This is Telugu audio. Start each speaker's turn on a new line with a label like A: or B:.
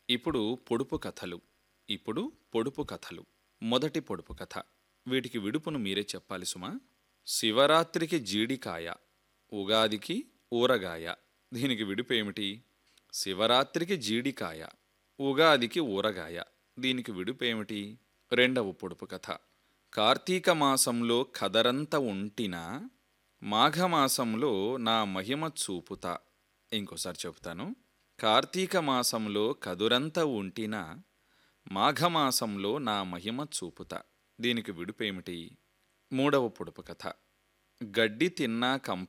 A: ఇప్పుడు పొడుపు కథలు ఇప్పుడు పొడుపు కథలు మొదటి పొడుపు కథ వీటికి విడుపును మీరే చెప్పాలి సుమా శివరాత్రికి జీడికాయ ఉగాదికి ఊరగాయ దీనికి విడుపు ఏమిటి శివరాత్రికి జీడికాయ ఉగాదికి ఊరగాయ దీనికి విడుపు ఏమిటి రెండవ పొడుపు కథ కార్తీక మాసంలో కదరంత ఉంటినా మాఘమాసంలో నా మహిమ చూపుతా ఇంకోసారి చెబుతాను కార్తీక మాసంలో కదురంత ఉంటినా మాఘమాసంలో నా మహిమ చూపుతా దీనికి విడుపేమిటి మూడవ పొడుపు కథ గడ్డి తిన్నా కంప